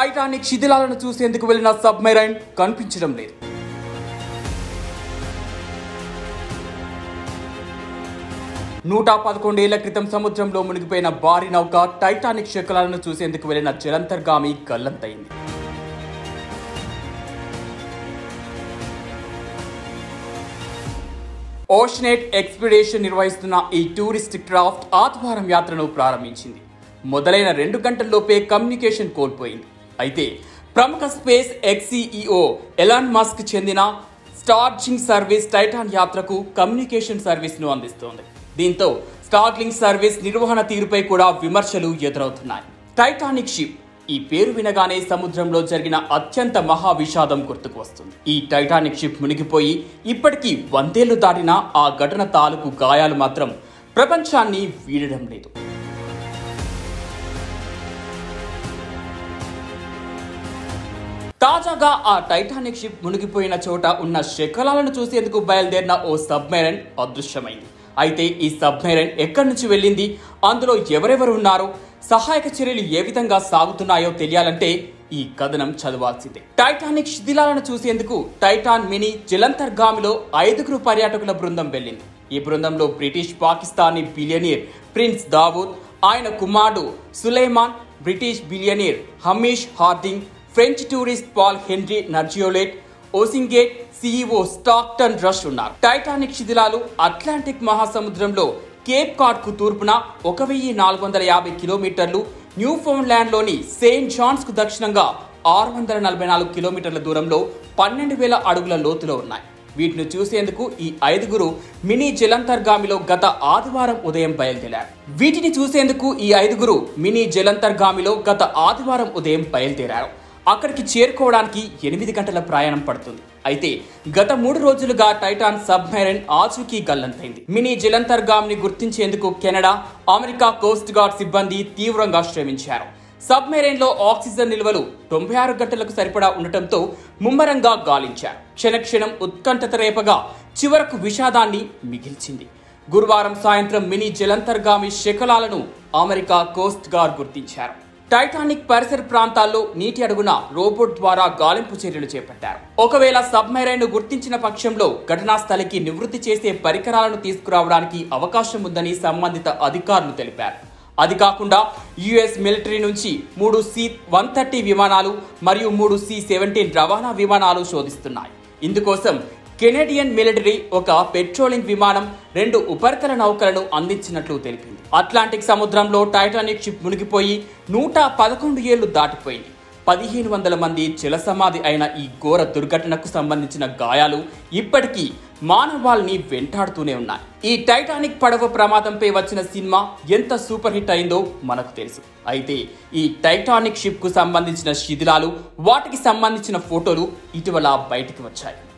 Titanic శిథిలాలను చూసేందుకు వెళ్లిన submarine కనిపించడం లేదు నూట పదకొండేళ్ల క్రితం సముద్రంలో మునిగిపోయిన భారీ నౌక టైటానిక్ శకలాలను చూసేందుకు వెళ్లిన జలంతర్గామి గల్లంతైంది ఓషనేట్ ఎక్స్పిడేషన్ నిర్వహిస్తున్న ఈ టూరిస్ట్ క్రాఫ్ట్ ఆదివారం యాత్రను ప్రారంభించింది మొదలైన రెండు గంటల్లోపే కమ్యూనికేషన్ కోల్పోయింది అయితే ప్రముఖ స్పేస్ ఎక్సీఈఓ ఎలాన్ మస్క్ చెందిన స్టార్జింగ్ సర్వీస్ టైటాన్ యాత్రకు కమ్యూనికేషన్ సర్వీస్ను అందిస్తోంది దీంతో స్టార్లింగ్ సర్వీస్ నిర్వహణ తీరుపై కూడా విమర్శలు ఎదురవుతున్నాయి టైటానిక్ షిప్ ఈ పేరు వినగానే సముద్రంలో జరిగిన అత్యంత మహా విషాదం గుర్తుకు వస్తుంది ఈ టైటానిక్ షిప్ మునిగిపోయి ఇప్పటికీ వందేళ్లు దాటిన ఆ ఘటన తాలూకు గాయాలు మాత్రం ప్రపంచాన్ని వీడడం లేదు తాజాగా ఆ టైటానిక్ షిప్ మునిగిపోయిన చోట ఉన్న శకలాలను చూసేందుకు బయలుదేరిన ఓ సబ్మెరైన్ అదృశ్యమైంది అయితే ఈ సబ్మెరైన్ ఎక్కడి నుంచి వెళ్ళింది అందులో ఎవరెవరు ఉన్నారో సహాయక చర్యలు ఏ విధంగా సాగుతున్నాయో తెలియాలంటే ఈ కథనం చదవాల్సిందే టైటానిక్ శిథిలాలను చూసేందుకు టైటాన్ మినీ జలంతర్గామిలో ఐదుగురు పర్యాటకుల బృందం వెళ్ళింది ఈ బృందంలో British Pakistani billionaire prince Dawood ఆయన కుమారుడు Suleman British billionaire Hamish Harding French tourist Paul Henri Nargeolet OceanGate CEO Stockton Rush ఉన్నారు టైటానిక్ శిథిలాలు అట్లాంటిక్ మహాసముద్రంలో కేప్ కార్డ్ కు తూర్పున ఒక వెయ్యి నాలుగు వందల యాభై కిలోమీటర్లు న్యూఫౌండ్లాండ్లోని సెయింట్ జాన్స్ కు దక్షిణంగా ఆరు వందల నలభై నాలుగు కిలోమీటర్ల దూరంలో పన్నెండు వేల అడుగుల లోతులో ఉన్నాయి వీటిని చూసేందుకు ఈ ఐదుగురు మినీ జలంతర్గామిలో గత ఆదివారం ఉదయం బయలుదేరారు వీటిని చూసేందుకు ఈ ఐదుగురు మినీ జలంతర్గామిలో గత ఆదివారం ఉదయం బయలుదేరారు అక్కడికి చేరుకోవడానికి ఎనిమిది గంటల ప్రయాణం పడుతుంది అయితే గత మూడు రోజులుగా టైటాన్ సబ్మెరైన్ ఆచూకీ గల్లంతైంది మినీ జలంతర్గామిని గుర్తించేందుకు కెనడా అమెరికా కోస్ట్ గార్డ్ సిబ్బంది తీవ్రంగా శ్రమించారు సబ్మెరైన్ లో ఆక్సిజన్ నిల్వలు తొంభై ఆరు గంటలకు సరిపడా ఉండటంతో ముమ్మరంగా గాలించారు క్షణక్షణం ఉత్కంఠత రేపగా చివరకు విషాదాన్ని మిగిల్చింది గురువారం సాయంత్రం మినీ జలంతర్గామి శకలాలను అమెరికా కోస్ట్ గార్డ్ గుర్తించారు టైటానిక్ పరిసర ప్రాంతాల్లో నీటి అడుగున రోబోట్ ద్వారా గాలింపు చర్యలు చేపట్టారు ఒకవేళ సబ్మెరైన్ గుర్తించిన పక్షంలో ఘటనా స్థలికి నివృత్తి చేసే పరికరాలను తీసుకురావడానికి అవకాశం ఉందని సంబంధిత అధికారులు తెలిపారు అది కాకుండా యుఎస్ మిలిటరీ నుంచి మూడు సి వన్ థర్టీ విమానాలు మరియు మూడు సి సెవెంటీన్ రవాణా విమానాలు శోధిస్తున్నాయి ఇందుకోసం కెనేడియన్ మిలిటరీ ఒక పెట్రోలింగ్ విమానం రెండు ఉపరితల నౌకలను అందించినట్లు తెలిపింది అట్లాంటిక్ సముద్రంలో టైటానిక్ షిప్ మునిగిపోయి నూట పదకొండు ఏళ్లు దాటిపోయింది పదిహేను వందల మంది జలసమాధి అయిన ఈ ఘోర దుర్ఘటనకు సంబంధించిన గాయాలు ఇప్పటికీ మానవాల్ని వెంటాడుతూనే ఉన్నాయి ఈ టైటానిక్ పడవ ప్రమాదంపై వచ్చిన సినిమా ఎంత సూపర్ హిట్ అయిందో మనకు తెలుసు అయితే ఈ టైటానిక్ షిప్ కు సంబంధించిన శిథిలాలు వాటికి సంబంధించిన ఫోటోలు ఇటీవల బయటికి వచ్చాయి